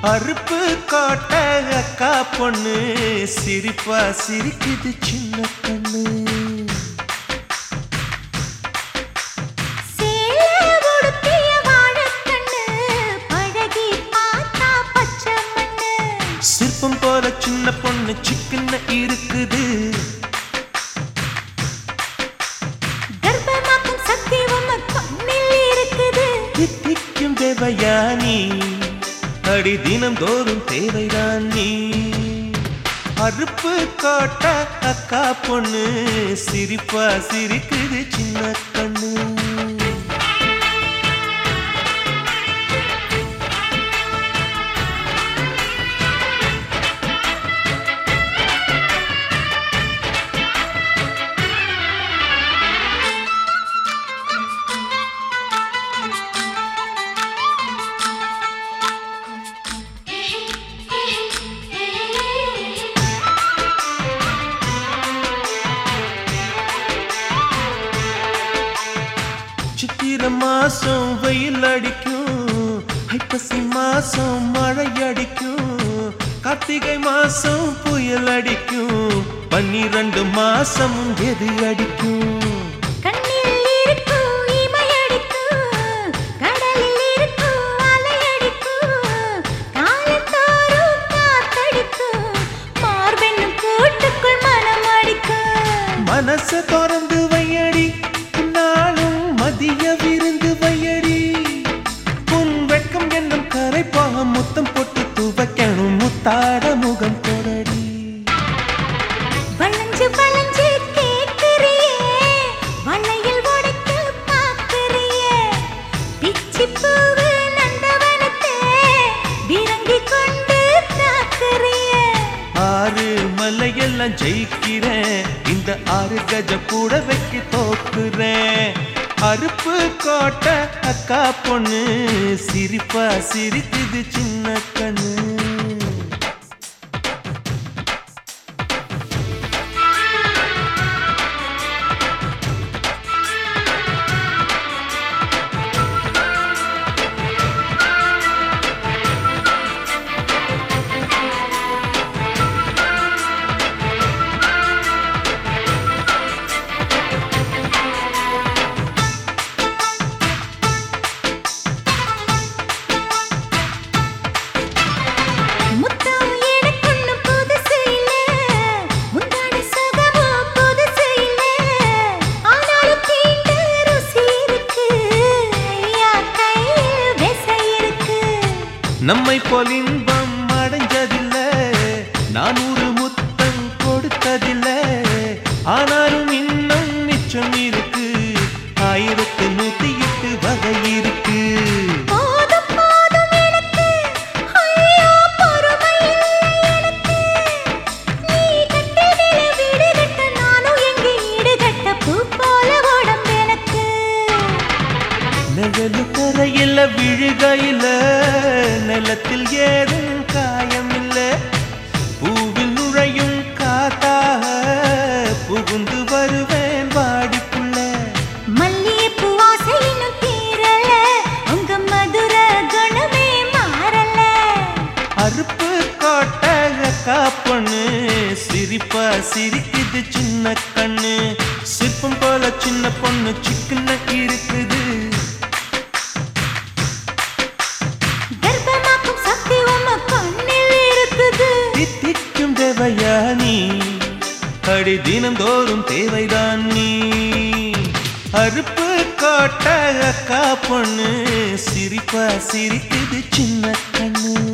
அறுப்பு கோட்டை அக்கா பொண்ணு சிரிப்பா சிரிக்குது சின்ன கண்ணு சேலை உடுத்திய வாழைக்கண்ணு, பழகி பார்த்தா பச்சை மண்ணு. சிற்பம் போல சின்ன பொண்ணு சிக்கன இருக்குது கர்ப்பமாக்கும் சக்தி உம்ம கண்ணில் இருக்குது. தித்திக்கும் தேவயானி அடி தினம் தோறும் தேவைதான் நீ அறுப்பு கோட்டை அக்கா பொண்ணு சிரிப்பா சிரிக்குது சின்ன கண்ணு சித்திர மாசம் வெயில் அடிக்கும் ஐப்பசி மாசம் மழை அடிக்கும் கார்த்திகை மாசம் புயல் அடிக்கும் பன்னிரண்டு மாசம் எது அடிக்கும் கண்ணில் இருக்கும் இமையடிக்கும், கடலில் இருக்கும் அலையடிக்கும், காலந்தோறும் காத்தடிக்கும், மார்பென்னும் கூட்டுக்குள் மனம் அடிக்கும். மனச திறந்து வையடி நாளும் மதிய விருந்து வையடி உன் வெட்கம் என்னும் கரைப்பாக முத்தம் போட்டு துவைக்கணும் முத்தாட முகம் கொடடி வளைஞ்சு வளைஞ்சு கேட்கிறியே, வளையல் உடைக்க பார்க்கிறியே. பிச்சிப் பூவு நந்தவனத்தே, விரங்கிக் கொண்டு தாக்குறியே. ஆறு மலையெல்லாம் ஜெயிக்கிறேன் இந்த ஆறு கஜ கூட வைக்க தோக்குறேன் அறுப்பு கோட்டை அக்கா பொண்ணு சிரிப்பா சிரிக்குது சின்ன கண்ணு முத்தம் எனக்கொன்னும் புதுசு இல்ல, முந்தான சுகமும் புதுசு இல்ல. ஆனாலும் தீண்ட ருசி இருக்கு, ஐயா கையில் விசை இருக்கு. நம்மை போல் இன்பம் அடைஞ்சதில்ல நானூறு முத்தம் கொடுத்ததில்ல ஆனாலும் இன்னும் மிச்சம் இருக்கு ஆயிரத்து நூத்தி எட்டு வகை இருக்கு போதும் போதும் எனக்கு, ஐயோ பொறுமை இல்லை எனக்கு. நீ கட்டிடில வீடு கட்ட, நானும் எங்கே ஈடு கட்ட, பூ போல உடம்பு எனக்கு. நிழலு கரையில விழுகையில நிலத்தில் ஏதும் காயம் இல்ல பூவில் நுழையும் காத்தாக புகுந்து வருவேன் வாடிக்குள்ள மல்லிகைப்பூ வாசை இன்னும் தீரல, உங்க மதுர குணமே மாறல. அறுப்பு கோட்டை காப்பண்ணு சிரிப்பா சிரிக்குது சின்ன கண்ணு சிற்பம் போல சின்ன பொண்ணு சிக்கன இருக்குது கர்ப்பமாக்கும் சக்தி உம்ம கண்ணில் இருக்குது. தித்திக்கும் தேவையானி அடி தினந்தோறும் தேவைதான் நீ அறுப்பு கோட்டை அக்கா பொண்ணு சிரிப்பா சிரிக்குது சின்ன கண்ணு